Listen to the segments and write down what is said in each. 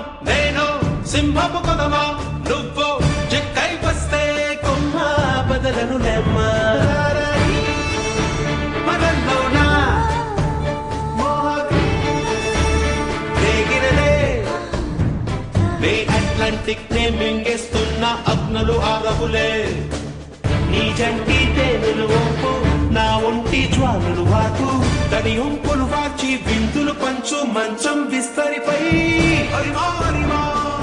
నేను సింహపు కొదమా నువ్వు చిక్కై వస్తే కొమ్మ బదలను లేమ్మా మనల్లోనా మోహగ్ని రేగినలే నే అట్లాంటిక్ నే మింగేస్తున్న అగ్నులు ఆరవులే నీ జంటి తేనెలు వంపు నా ఒంటి జ్వాలలు వాకు తడి ఉంపులు వాచి విందులు పంచు మంచం విస్తరిపై హరిమా హరిమా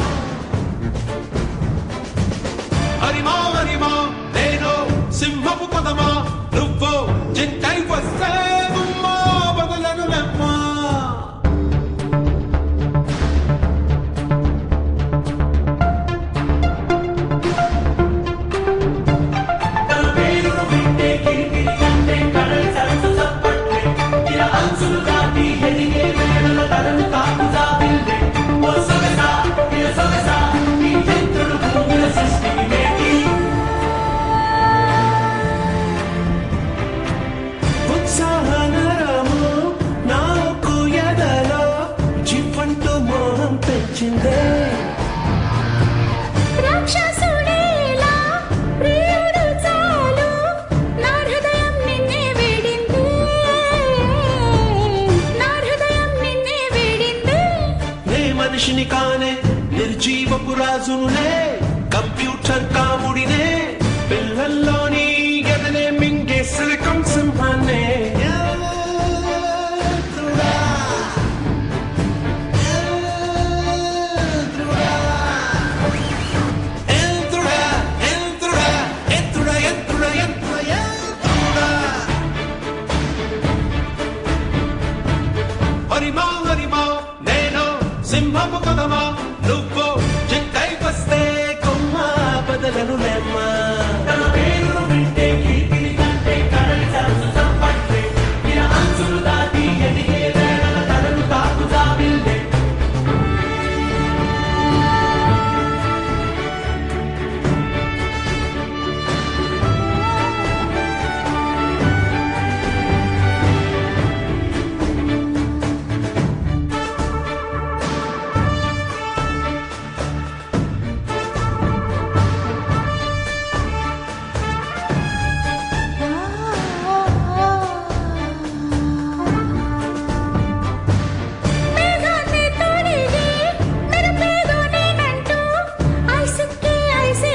హరిమా హరిమా నేను సింహపు పదమా నువ్వు జింకై వస్తే గుమ్మా బదలను లెమ్మా ఉత్సాహనరము నాకు ఎదలో జీవంటూ మోహం పెంచిందే రాక్షసుడేలా ప్రియుడు చాలు నా హృదయం నిన్నే వేడింది నా హృదయం నిన్నే వేడింది నే మనిషిని కానే నిర్జీవపు రాజునునే కంప్యూటర్ కాముడినే పిల్లల్లోని గదనే మింగే సిలికం సింహాన్నే ఎంత్రుడా, ఎంత్రుడా, ఎంత్రుడా, ఎంత్రుడా, ఎంత్రుడా, ఎంత్రుడా. హరిమా హరిమా నేను సింహపు కదమా నువ్వు జింకై వస్తే కొమ్మ బదలను లేమ్మా మేఘాన్ని తొడిగి మెరుపేదో నేనంటూ ఐసుకి ఐసే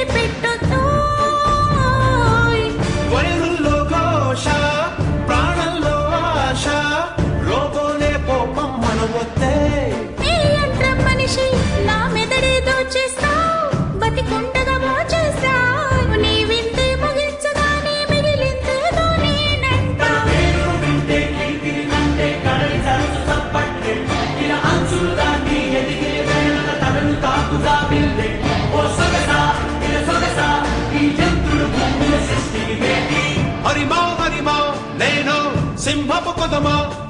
పెట్టుతోయ్ వైరుల్లో ఘోష ప్రాణంలో ఆశ లోపోలే కోపం మనవొత్తే నీ యంత్రం మనిషి నా మెదడే దోచేస్తావు బతికుండగా మోచేస్తావు నీ వింతే ముగించగానే మిగిలిందేదో నేనంటా హరిమా హరిమా నేను సింహపు కొదమా